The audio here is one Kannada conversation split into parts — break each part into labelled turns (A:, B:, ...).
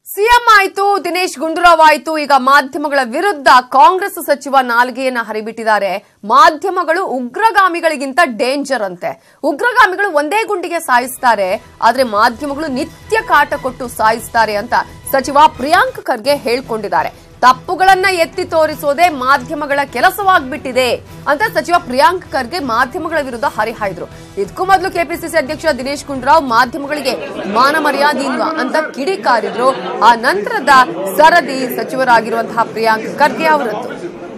A: ಸಿಎಂ ಆಯ್ತು ದಿನೇಶ್ ಗುಂಡೂರಾವ್ ಆಯ್ತು ಈಗ ಮಾಧ್ಯಮಗಳ ವಿರುದ್ಧ ಕಾಂಗ್ರೆಸ್ ಸಚಿವ ನಾಲ್ಗೆಯನ್ನ ಹರಿಬಿಟ್ಟಿದ್ದಾರೆ ಮಾಧ್ಯಮಗಳು ಉಗ್ರಗಾಮಿಗಳಿಗಿಂತ ಡೇಂಜರ್ ಅಂತೆ ಉಗ್ರಗಾಮಿಗಳು ಒಂದೇ ಗುಂಡಿಗೆ ಸಾಯಿಸ್ತಾರೆ ಆದ್ರೆ ಮಾಧ್ಯಮಗಳು ನಿತ್ಯ ಕಾಟ ಕೊಟ್ಟು ಸಾಯಿಸ್ತಾರೆ ಅಂತ ಸಚಿವ ಪ್ರಿಯಾಂಕ್ ಖರ್ಗೆ ಹೇಳ್ಕೊಂಡಿದ್ದಾರೆ ತಪ್ಪುಗಳನ್ನ ಎತ್ತಿ ತೋರಿಸೋದೇ ಮಾಧ್ಯಮಗಳ ಕೆಲಸವಾಗ್ಬಿಟ್ಟಿದೆ ಅಂತ ಸಚಿವ ಪ್ರಿಯಾಂಕ್ ಖರ್ಗೆ ಮಾಧ್ಯಮಗಳ ವಿರುದ್ಧ ಹರಿಹಾಯ್ದ್ರು ಇದಕ್ಕೂ ಮೊದಲು ಕೆಪಿಸಿಸಿ ಅಧ್ಯಕ್ಷ ದಿನೇಶ್ ಗುಂಡೂರಾವ್ ಮಾಧ್ಯಮಗಳಿಗೆ ಮಾನ ಮರ್ಯಾದೆ ಇಲ್ವಾ ಅಂತ ಕಿಡಿಕಾರಿದ್ರು ಆ ನಂತರದ ಸರದಿ ಸಚಿವರಾಗಿರುವಂತಹ ಪ್ರಿಯಾಂಕ್ ಖರ್ಗೆ ಅವರದ್ದು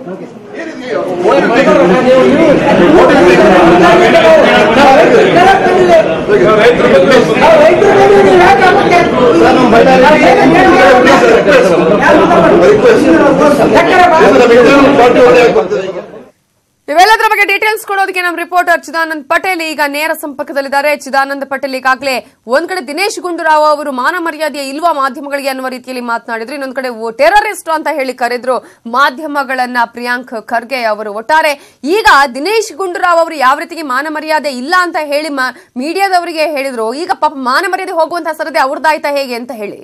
A: ಇವೆಲ್ಲದರ ಬಗ್ಗೆ ಡೀಟೇಲ್ಸ್ ಕೊಡೋದಕ್ಕೆ ನಮ್ಮ ರಿಪೋರ್ಟರ್ ಚಿದಾನಂದ್ ಪಟೇಲ್ ಈಗ ನೇರ ಸಂಪರ್ಕದಲ್ಲಿದ್ದಾರೆ ಚಿದಾನಂದ್ ಪಟೇಲ್ ಈಗಾಗಲೇ ಒಂದ್ ಕಡೆ ದಿನೇಶ್ ಗುಂಡೂರಾವ್ ಅವರು ಮಾನ ಮರ್ಯಾದೆ ಇಲ್ವಾ ಮಾಧ್ಯಮಗಳಿಗೆ ಅನ್ನುವ ರೀತಿಯಲ್ಲಿ ಮಾತನಾಡಿದ್ರು ಇನ್ನೊಂದ್ ಕಡೆ ಟೆರರಿಸ್ಟ್ ಅಂತ ಹೇಳಿ ಕರೆದ್ರು ಮಾಧ್ಯಮಗಳನ್ನ ಪ್ರಿಯಾಂಕ್ ಖರ್ಗೆ ಅವರು ಒಟ್ಟಾರೆ ಈಗ ದಿನೇಶ್ ಗುಂಡೂರಾವ್ ಅವರು ಯಾವ ರೀತಿಗೆ ಮಾನ ಮರ್ಯಾದೆ ಇಲ್ಲ ಅಂತ ಹೇಳಿ ಮೀಡಿಯಾದವರಿಗೆ ಹೇಳಿದ್ರು ಈಗ ಪಾಪ ಮಾನ ಮರ್ಯಾದೆ ಹೋಗುವಂತಹ ಸರದಿ ಅವ್ರದ್ದಾಯ್ತಾ ಹೇಗೆ ಅಂತ ಹೇಳಿ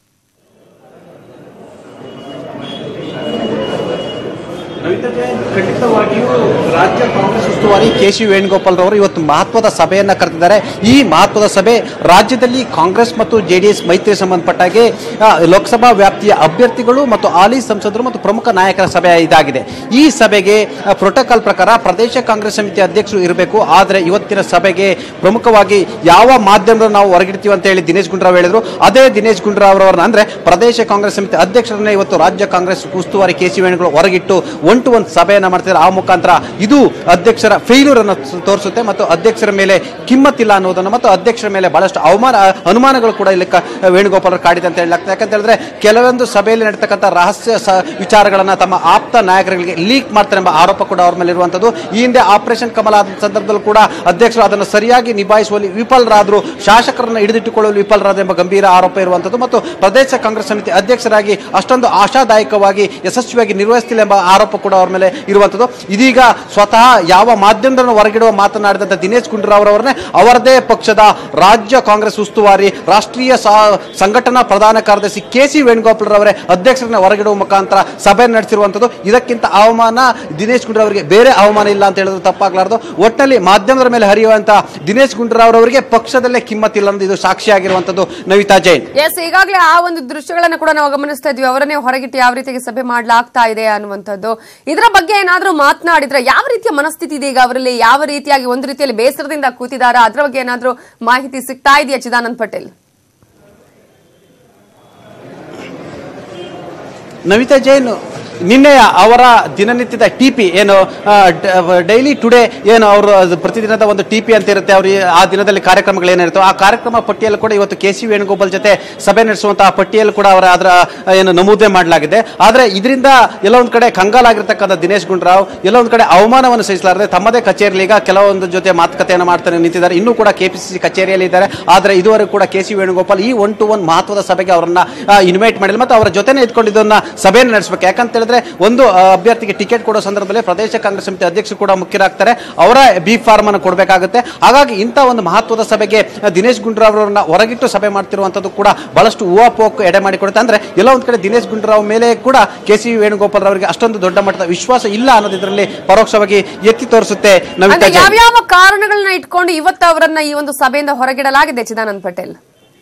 B: ನವಿತಾ ಜೈನ್ ಖಂಡಿತವಾಗಿಯೂ ರಾಜ್ಯ ಕಾಂಗ್ರೆಸ್ ಉಸ್ತುವಾರಿ ಕೆ ಸಿ ವೇಣುಗೋಪಾಲ್ ರವರು ಇವತ್ತು ಮಹತ್ವದ ಸಭೆಯನ್ನ ಕರೆದಿದ್ದಾರೆ ಈ ಮಹತ್ವದ ಸಭೆ ರಾಜ್ಯದಲ್ಲಿ ಕಾಂಗ್ರೆಸ್ ಮತ್ತು ಜೆಡಿಎಸ್ ಮೈತ್ರಿ ಸಂಬಂಧಪಟ್ಟಾಗೆ ಆ, ಲೋಕಸಭಾ ವ್ಯಾಪ್ತಿಯ ಅಭ್ಯರ್ಥಿಗಳು ಮತ್ತು ಹಾಲಿ ಸಂಸದರು ಮತ್ತು ಪ್ರಮುಖ ನಾಯಕರ ಸಭೆ ಇದಾಗಿದೆ ಈ ಸಭೆಗೆ ಆ, ಪ್ರೋಟೋಕಾಲ್ ಪ್ರಕಾರ ಪ್ರದೇಶ ಕಾಂಗ್ರೆಸ್ ಸಮಿತಿ ಅಧ್ಯಕ್ಷರು ಇರಬೇಕು ಆದರೆ ಇವತ್ತಿನ ಸಭೆಗೆ ಪ್ರಮುಖವಾಗಿ ಯಾವ ಮಾಧ್ಯಮದಲ್ಲಿ ನಾವು ಹೊರಗಿಡ್ತೀವಿ ಅಂತ ಹೇಳಿ ದಿನೇಶ್ ಗುಂಡೂರಾವ್ ಹೇಳಿದ್ರು ಅದೇ ದಿನೇಶ್ ಗುಂಡೂರಾವ್ ಅವರನ್ನ ಅಂದ್ರೆ ಪ್ರದೇಶ ಕಾಂಗ್ರೆಸ್ ಸಮಿತಿ ಅಧ್ಯಕ್ಷರನ್ನೇ ಇವತ್ತು ರಾಜ್ಯ ಕಾಂಗ್ರೆಸ್ ಉಸ್ತುವಾರಿ ಕೆ ಸಿ ವೇಣುಗಳು ಹೊರಗಿಟ್ಟು ಒನ್ ಟು ಒನ್ ಸಭೆಯನ್ನ ಮಾಡ್ತಿದ್ದಾರೆ ಆ ಮುಖಾಂತರ ಇದು ಅಧ್ಯಕ್ಷರ ಫೇಲ್ಯೂರ್ ಅನ್ನು ತೋರಿಸುತ್ತೆ ಮತ್ತು ಅಧ್ಯಕ್ಷರ ಮೇಲೆ ಕಿಮ್ಮತ್ತಿಲ್ಲ ಅನ್ನೋದನ್ನು ಮತ್ತು ಅಧ್ಯಕ್ಷರ ಮೇಲೆ ಬಹಳಷ್ಟು ಅವಮಾನ ಅನುಮಾನಗಳು ಕೂಡ ಇಲ್ಲಿ ಕ- ವೇಣುಗೋಪಾಲ್ ಅವರು ಕಾಡಿದೆ ಅಂತ ಹೇಳಲಾಗ್ತದೆ ಯಾಕಂತ ಹೇಳಿದ್ರೆ ಕೆಲವೊಂದು ಸಭೆಯಲ್ಲಿ ನಡೀತಕ್ಕಂಥ ರಹಸ್ಯ ಸ ವಿಚಾರಗಳನ್ನ ತಮ್ಮ ಆಪ್ತ ನಾಯಕರಿಗೆ ಲೀಕ್ ಮಾಡ್ತಾರೆ ಎಂಬ ಆರೋಪ ಕೂಡ ಅವ್ರ ಮೇಲೆ ಇರುವಂತದ್ದು ಈ ಹಿಂದೆ ಆಪರೇಷನ್ ಕಮಲ ಆದ ಸಂದರ್ಭದಲ್ಲೂ ಕೂಡ ಅಧ್ಯಕ್ಷರು ಅದನ್ನು ಸರಿಯಾಗಿ ನಿಭಾಯಿಸುವಲ್ಲಿ ವಿಫಲರಾದ್ರು ಶಾಸಕರನ್ನ ಹಿಡಿದಿಟ್ಟುಕೊಳ್ಳಲು ವಿಫಲರಾದ ಎಂಬ ಗಂಭೀರ ಆರೋಪ ಇರುವಂತದ್ದು ಮತ್ತು ಪ್ರದೇಶ ಕಾಂಗ್ರೆಸ್ ಸಮಿತಿ ಅಧ್ಯಕ್ಷರಾಗಿ ಅಷ್ಟೊಂದು ಆಶಾದಾಯಕವಾಗಿ ಯಶಸ್ವಿಯಾಗಿ ನಿರ್ವಹಿಸ್ತಿಲ್ಲ ಎಂಬ ಆರೋಪ ಕೂಡ ಅವ್ರ ಮೇಲೆ ಇರುವಂತದ್ದು ಇದೀಗ ಸ್ವತಃ ಯಾವ ಮಾಧ್ಯಮದನ್ನು ಹೊರಗಿಡುವ ಮಾತನಾಡಿದಂಥ ದಿನೇಶ್ ಗುಂಡೂರಾವ್ ಅವರನ್ನೇ ಅವರದೇ ಪಕ್ಷದ ರಾಜ್ಯ ಕಾಂಗ್ರೆಸ್ ಉಸ್ತುವಾರಿ ರಾಷ್ಟ್ರೀಯ ಸಾ- ಸಂಘಟನಾ ಪ್ರಧಾನ ಕಾರ್ಯದರ್ಶಿ ಕೆ ಸಿ ವೇಣುಗೋಪಾಲ್ ಅವರೇ ಅಧ್ಯಕ್ಷರನ್ನ ಹೊರಗಿಡುವ ಮುಖಾಂತರ ಸಭೆ ನಡೆಸಿರುವಂತದ್ದು ಇದಕ್ಕಿಂತ ಅವಮಾನ ದಿನೇಶ್ ಗುಂಡೂರಾವ್ ಅವರಿಗೆ ಬೇರೆ ಅವಮಾನ ಇಲ್ಲ ಅಂತ ಹೇಳಿದ್ರು ತಪ್ಪಾಗ್ಲಾರ್ದು ಒಟ್ಟಿನಲ್ಲಿ ಮಾಧ್ಯಮದ ಮೇಲೆ ಹರಿಯುವಂತ ದಿನೇಶ್ ಗುಂಡೂರಾವ್ ಅವರಿಗೆ ಪಕ್ಷದಲ್ಲೇ ಕಿಮ್ಮತ್ತಿಲ್ಲ ಅನ್ನೋದು ಇದು ಸಾಕ್ಷಿಯಾಗಿರುವಂತದ್ದು ನವಿತಾ ಜೈನ್
A: ಎಸ್ ಈಗಾಗಲೇ ಆ ಒಂದು ದೃಶ್ಯಗಳನ್ನ ಕೂಡ ನಾವು ಗಮನಿಸ್ತಾ ಇದ್ವಿ ಅವರನ್ನೇ ಹೊರಗಿಟ್ಟು ಯಾವ ರೀತಿಗೆ ಸಭೆ ಮಾಡ್ಲಾಗ್ತಾ ಇದೆ ಅನ್ನುವಂಥದ್ದು ಇದರ ಬಗ್ಗೆ ಏನಾದ್ರೂ ಮಾತನಾಡಿದ್ರೆ ಯಾವ ರೀತಿಯ ಮನಸ್ಥಿತಿ ಇದೆ ಈಗ ಅವರಲ್ಲಿ ಯಾವ ರೀತಿಯಾಗಿ ಒಂದು ರೀತಿಯಲ್ಲಿ ಬೇಸರದಿಂದ ಕೂತಿದಾರ ಅದ್ರ ಬಗ್ಗೆ ಏನಾದ್ರೂ ಮಾಹಿತಿ ಸಿಗ್ತಾ ಇದೆಯಾ ಚಿದಾನಂದ್ ಪಟೇಲ್
B: ನವಿತಾ ಜೈನ್ ನಿನ್ನೆ ಅವರ ದಿನನಿತ್ಯದ ಟಿಪಿ ಏನು ಡೈಲಿ ಟುಡೇ ಏನು ಅವರು ಅದು ಪ್ರತಿದಿನದ ಒಂದು ಟಿಪಿ ಅಂತ ಇರುತ್ತೆ ಅವ್ರು ಆ ದಿನದಲ್ಲಿ ಕಾರ್ಯಕ್ರಮಗಳು ಏನಿರುತ್ತೋ ಆ ಕಾರ್ಯಕ್ರಮ ಪಟ್ಟಿಯಲ್ಲಿ ಕೂಡ ಇವತ್ತು ಕೆ ಸಿ ವೇಣುಗೋಪಾಲ್ ಜೊತೆ ಸಭೆ ನಡೆಸುವಂತಹ ಪಟ್ಟಿಯಲ್ಲಿ ಕೂಡ ಅವರ ಅದರ ಆ, ಏನು ನಮೂದೆ ಮಾಡಲಾಗಿದೆ ಆದರೆ ಇದರಿಂದ ಎಲ್ಲ ಒಂದು ಕಡೆ ಕಂಗಾಲಾಗಿರ್ತಕ್ಕಂಥ ದಿನೇಶ್ ಗುಂಡೂರಾವ್ ಎಲ್ಲ ಒಂದು ಕಡೆ ಅವಮಾನವನ್ನು ಸಹಿಸಲಾರದೆ ತಮ್ಮದೇ ಕಚೇರಿಯಲ್ಲಿ ಈಗ ಕೆಲವೊಂದು ಜೊತೆ ಮಾತುಕತೆಯನ್ನು ಮಾಡ್ತಾನೆ ನಿಂತಿದ್ದಾರೆ ಇನ್ನೂ ಕೂಡ ಕೆಪಿಸಿಸಿ ಕಚೇರಿಯಲ್ಲಿ ಇದ್ದಾರೆ ಆದರೆ ಇದುವರೆಗೂ ಕೂಡ ಕೆ ಸಿ ವೇಣುಗೋಪಾಲ್ ಈ ಒನ್ ಟು ಒನ್ ಮಹತ್ವದ ಸಭೆಗೆ ಅವರನ್ನ ಇನ್ವೈಟ್ ಮಾಡಿಲ್ಲ ಮತ್ತು ಅವರ ಜೊತೆನೇ ಇದ್ಕೊಂಡಿದ್ದನ್ನ ಸಭೆಯನ್ನು ನಡೆಸಬೇಕು ಯಾಕಂತ ಹೇಳಿದ್ರೆ ಒಂದು ಆ, ಅಭ್ಯರ್ಥಿಗೆ ಟಿಕೆಟ್ ಕೊಡೋ ಸಂದರ್ಭದಲ್ಲಿ ಪ್ರದೇಶ ಕಾಂಗ್ರೆಸ್ ಸಮಿತಿ ಅಧ್ಯಕ್ಷರು ಕೂಡ ಮುಖ್ಯರಾಗ್ತಾರೆ ಅವರ ಬಿ ಫಾರ್ಮ್ ಅನ್ನು ಕೊಡಬೇಕಾಗುತ್ತೆ ಹಾಗಾಗಿ ಇಂಥ ಒಂದು ಮಹತ್ವದ ಸಭೆಗೆ ಆ, ದಿನೇಶ್ ಗುಂಡೂರಾವ್ ಅವರನ್ನ ಹೊರಗಿಟ್ಟು ಸಭೆ ಮಾಡ್ತಿರುವಂತದ್ದು ಕೂಡ ಬಹಳಷ್ಟು ಊಹಾಪೋಹಕ್ಕೆ ಎಡೆ ಮಾಡಿಕೊಡುತ್ತೆ ಅಂದ್ರೆ ಎಲ್ಲ ಒಂದ್ ಕಡೆ ದಿನೇಶ್ ಗುಂಡೂರಾವ್ ಮೇಲೆ ಕೂಡ ಕೆ ಸಿ ವೇಣುಗೋಪಾಲ್ ಅವರಿಗೆ ಅಷ್ಟೊಂದು ದೊಡ್ಡ ಮಟ್ಟದ ವಿಶ್ವಾಸ ಇಲ್ಲ ಅನ್ನೋದು ಇದರಲ್ಲಿ ಪರೋಕ್ಷವಾಗಿ ಎತ್ತಿ ತೋರಿಸುತ್ತೆ ನವಿತಾ
A: ಅಂದ್ರೆ
B: ಜೈನ್.
A: ಯಾವ್ಯಾವ ಕಾರಣಗಳನ್ನ ಇಟ್ಕೊಂಡು ಇವತ್ತು ಅವರನ್ನ ಈ ಒಂದು ಸಭೆಯಿಂದ ಹೊರಗಿಡಲಾಗಿದೆ ಚಿದಾನಂದ್ ಪಟೇಲ್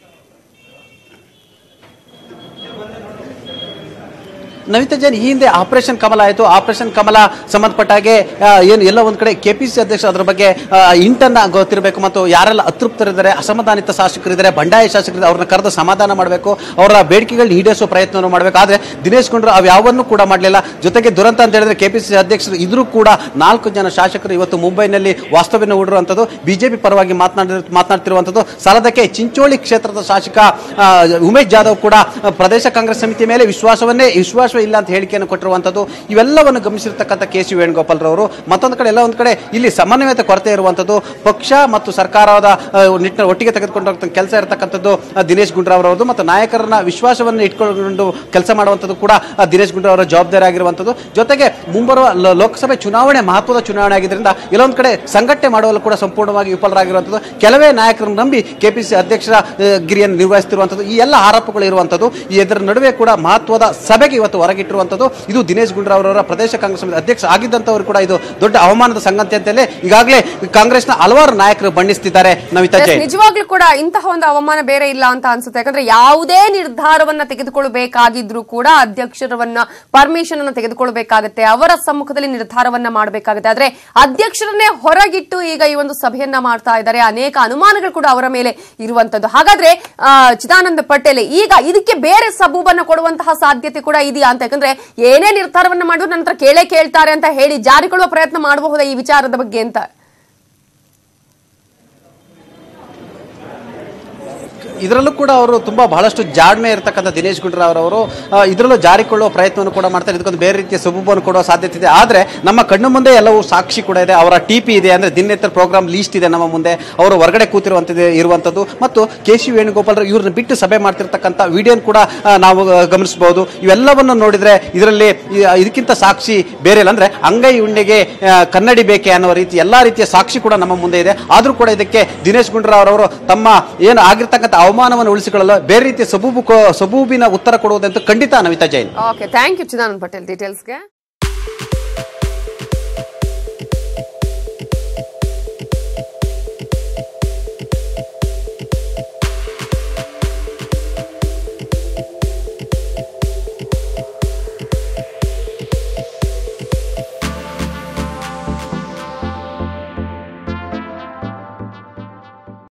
B: ನವಿತಾ ಜೈನ್ ಈ ಹಿಂದೆ ಆಪರೇಷನ್ ಕಮಲ ಆಯಿತು ಆಪರೇಷನ್ ಕಮಲ ಸಂಬಂಧಪಟ್ಟ ಹಾಗೆ ಆ, ಏನು ಎಲ್ಲ ಒಂದ್ ಕಡೆ ಕೆಪಿಸಿ ಅಧ್ಯಕ್ಷ ಅದರ ಬಗ್ಗೆ ಆ, ಇಂಟನ್ನ ಗೊತ್ತಿರಬೇಕು ಮತ್ತು ಯಾರೆಲ್ಲ ಅತೃಪ್ತರಿದ್ದಾರೆ ಅಸಮಾಧಾನಿತ ಶಾಸಕರಿದ್ದಾರೆ ಬಂಡಾಯ ಶಾಸಕರಿದ್ದಾರೆ ಅವ್ರನ್ನ ಕರೆದು ಸಮಾಧಾನ ಮಾಡಬೇಕು ಅವರ ಬೇಡಿಕೆಗಳನ್ನ ಈಡೇರಿಸುವ ಪ್ರಯತ್ನವನ್ನು ಮಾಡಬೇಕು ಆದರೆ ದಿನೇಶ್ ಗುಂಡ್ರು ಅವು ಯಾವನ್ನೂ ಕೂಡ ಮಾಡಲಿಲ್ಲ ಜೊತೆಗೆ ದುರಂತ ಅಂತ ಹೇಳಿದ್ರೆ ಕೆಪಿಸಿಸಿ ಅಧ್ಯಕ್ಷರು ಇದ್ರೂ ಕೂಡ ನಾಲ್ಕು ಜನ ಶಾಸಕರು ಇವತ್ತು ಮುಂಬೈನಲ್ಲಿ ವಾಸ್ತವ್ಯನ ಹೂಡಿರುವಂಥದ್ದು ಬಿಜೆಪಿ ಪರವಾಗಿ ಮಾತನಾಡಿ ಮಾತನಾಡ್ತಿರುವಂಥದ್ದು ಸಾಲದಕ್ಕೆ ಚಿಂಚೋಳಿ ಕ್ಷೇತ್ರದ ಶಾಸಕ ಆ, ಉಮೇಶ್ ಜಾಧವ್ ಕೂಡ ಆ, ಪ್ರದೇಶ ಕಾಂಗ್ರೆಸ್ ಸಮಿತಿ ಮೇಲೆ ವಿಶ್ವಾಸವನ್ನೇ ವಿಶ್ವಾಸವೇ ಪ್ರಜಾಪ್ರಭುತ್ವ ಇಲ್ಲ ಅಂತ ಹೇಳಿಕೆಯನ್ನು ಕೊಟ್ಟಿರುವಂತದ್ದು ಇವೆಲ್ಲವನ್ನು ಗಮನಿಸಿರ್ತಕ್ಕಂಥ ಕೆ ಸಿ ವೇಣುಗೋಪಾಲ್ ರವರು ಮತ್ತೊಂದು ಕಡೆ ಎಲ್ಲ ಒಂದು ಕಡೆ ಇಲ್ಲಿ ಸಮನ್ವಯತೆ ಕೊರತೆ ಇರುವಂತದ್ದು ಪಕ್ಷ ಮತ್ತು ಸರ್ಕಾರದ ಆ, ನಿಟ್ಟಿನ ಒಟ್ಟಿಗೆ ತೆಗೆದುಕೊಂಡು ಕೆಲಸ ಇರತಕ್ಕಂಥದ್ದು ಆ, ದಿನೇಶ್ ಗುಂಡೂರಾವ್ ಅವರದ್ದು ಮತ್ತು ನಾಯಕರನ್ನ ವಿಶ್ವಾಸವನ್ನು ಇಟ್ಕೊಂಡು ಕೆಲಸ ಮಾಡುವಂಥದ್ದು ಕೂಡ ಆ, ದಿನೇಶ್ ಗುಂಡೂರಾವ್ ಅವರ ಜವಾಬ್ದಾರಿ ಆಗಿರುವಂಥದ್ದು ಜೊತೆಗೆ ಮುಂಬರುವ ಲ- ಲೋಕಸಭೆ ಚುನಾವಣೆ ಮಹತ್ವದ ಚುನಾವಣೆ ಆಗಿದ್ದರಿಂದ ಇಲ್ಲೊಂದು ಕಡೆ ಸಂಘಟನೆ ಮಾಡುವಲ್ಲೂ ಕೂಡ ಸಂಪೂರ್ಣವಾಗಿ ವಿಫಲರಾಗಿರುವಂಥದ್ದು ಕೆಲವೇ ನಾಯಕರನ್ನು ನಂಬಿ ಕೆಪಿಸಿ ಅಧ್ಯಕ್ಷರ ಆ, ಗಿರಿಯನ್ನು ನಿರ್ವಹಿಸುತ್ತಿರುವಂಥದ್ದು ಈ ಎಲ್ಲ ಆರೋಪಗಳು ಇರುವಂಥದ್ದು ಈ ಇದರ ನಡುವೆ ಕೂಡ ಮಹತ್ವದ ಸಭೆಗೆ ಇವತ್ತು ಹೊರಗಿಟ್ಟಿರುವಂಥದ್ದು ಇದು ದಿನೇಶ್ ಗುಂಡೂರಾವ್ ಅವರ ಪ್ರದೇಶ ಕಾಂಗ್ರೆಸ್ ಸಮಿತಿ ಅಧ್ಯಕ್ಷ ಆಗಿದ್ದಂಥವರು ಕೂಡ ಇದು ದೊಡ್ಡ ಅವಮಾನದ ಸಂಗತಿ ಅಂತಲೇ ಈಗಾಗಲೇ ಕಾಂಗ್ರೆಸ್ನ ಹಲವಾರು ನಾಯಕರು ಬಣ್ಣಿಸ್ತಿದ್ದಾರೆ ನಮಿತಾ
A: Yes,
B: ಜೈನ್
A: ನಿಜವಾಗ್ಲೂ ಕೂಡ ಇಂತಹ ಒಂದು ಅವಮಾನ ಬೇರೆ ಇಲ್ಲ ಅಂತ ಅನ್ಸುತ್ತೆ ಯಾಕಂದ್ರೆ ಯಾವುದೇ ನಿರ್ಧಾರವನ್ನ ತೆಗೆದುಕೊಳ್ಬೇಕಾಗಿದ್ರು ಕೂಡ ಅಧ್ಯಕ್ಷರವನ್ನ ಪರ್ಮಿಷನ್ ಅನ್ನ ತೆಗೆದುಕೊಳ್ಬೇಕಾಗತ್ತೆ ಅವರ ಸಮ್ಮುಖದಲ್ಲಿ ನಿರ್ಧಾರವನ್ನ ಮಾಡಬೇಕಾಗುತ್ತೆ ಆದ್ರೆ ಅಧ್ಯಕ್ಷರನ್ನೇ ಹೊರಗಿಟ್ಟು ಈಗ ಈ ಒಂದು ಸಭೆಯನ್ನ ಮಾಡ್ತಾ ಇದ್ದಾರೆ ಅನೇಕ ಅನುಮಾನಗಳು ಕೂಡ ಅವರ ಮೇಲೆ ಇರುವಂತದ್ದು ಹಾಗಾದ್ರೆ ಆ, ಚಿದಾನಂದ ಪಟೇಲ್ ಈಗ ಇದಕ್ಕೆ ಬೇರೆ ಸಬೂಬನ್ನ ಕೊಡುವಂತಹ ಸಾಧ್ಯತೆ ಕೂಡ ಇದೆಯಾ ಅಂತ ಯಾಕಂದ್ರೆ ಏನೇ ನಿರ್ಧಾರವನ್ನ ಮಾಡಿದ್ರು ನಂತರ ಕೇಳೇ ಕೇಳ್ತಾರೆ ಅಂತ ಹೇಳಿ ಜಾರಿಕೊಳ್ಳುವ ಪ್ರಯತ್ನ ಮಾಡಬಹುದಾ ಈ ವಿಚಾರದ ಬಗ್ಗೆ ಅಂತ
B: ಇದರಲ್ಲೂ ಕೂಡ ಅವರು ತುಂಬಾ ಬಹಳಷ್ಟು ಜಾಣ್ಮೆ ಇರತಕ್ಕಂಥ ದಿನೇಶ್ ಗುಂಡೂರಾವ್ ಅವರು ಆ, ಇದರಲ್ಲೂ ಜಾರಿಕೊಳ್ಳುವ ಪ್ರಯತ್ನವನ್ನು ಕೂಡ ಮಾಡ್ತಾರೆ ಇದಕ್ಕೊಂದು ಬೇರೆ ರೀತಿಯ ಸುಬುಬನ್ನು ಕೊಡುವ ಸಾಧ್ಯತೆ ಇದೆ ಆದರೆ ನಮ್ಮ ಕಣ್ಣು ಮುಂದೆ ಎಲ್ಲವೂ ಸಾಕ್ಷಿ ಕೂಡ ಇದೆ ಅವರ ಟಿ ಪಿ ಇದೆ ಅಂದ್ರೆ ದಿನನಿತ್ಯ ಪ್ರೋಗ್ರಾಮ್ ಲೀಸ್ಟ್ ಇದೆ ನಮ್ಮ ಮುಂದೆ ಅವರು ಹೊರಗಡೆ ಕೂತಿರುವಂಥದ್ದು ಇರುವಂಥದ್ದು ಮತ್ತು ಕೆ ಸಿ ವೇಣುಗೋಪಾಲ್ ಇವ್ರನ್ನ ಬಿಟ್ಟು ಸಭೆ ಮಾಡ್ತಿರ್ತಕ್ಕಂಥ ವಿಡಿಯೋನ್ ಕೂಡ ಆ, ನಾವು ಆ, ಗಮನಿಸಬಹುದು ಇವೆಲ್ಲವನ್ನು ನೋಡಿದ್ರೆ ಇದರಲ್ಲಿ ಈ- ಇದಕ್ಕಿಂತ ಸಾಕ್ಷಿ ಬೇರೆ ಇಲ್ಲ ಅಂದ್ರೆ ಅಂಗೈ ಉಂಡೆಗೆ ಆ, ಕನ್ನಡಿ ಬೇಕೆ ಅನ್ನೋ ರೀತಿ ಎಲ್ಲಾ ರೀತಿಯ ಸಾಕ್ಷಿ ಕೂಡ ನಮ್ಮ ಮುಂದೆ ಇದೆ ಆದ್ರೂ ಕೂಡ ಇದಕ್ಕೆ ದಿನೇಶ್ ಗುಂಡೂರಾವ್ ಅವರು ತಮ್ಮ ಏನು ಆಗಿರ್ತಕ್ಕಂಥ ಅವಮಾನವನ್ನು ಉಳಿಸಿಕೊಳ್ಳಲು ಬೇರೆ ರೀತಿಯ ಸಬೂಬು ಕೊ- ಸಬೂಬಿನ ಉತ್ತರ ಕೊಡುವುದಂತೂ ಖಂಡಿತ Navitha Jain
A: okay thank you Chidanand Patel ಡೀಟೇಲ್ಸ್ಗೆ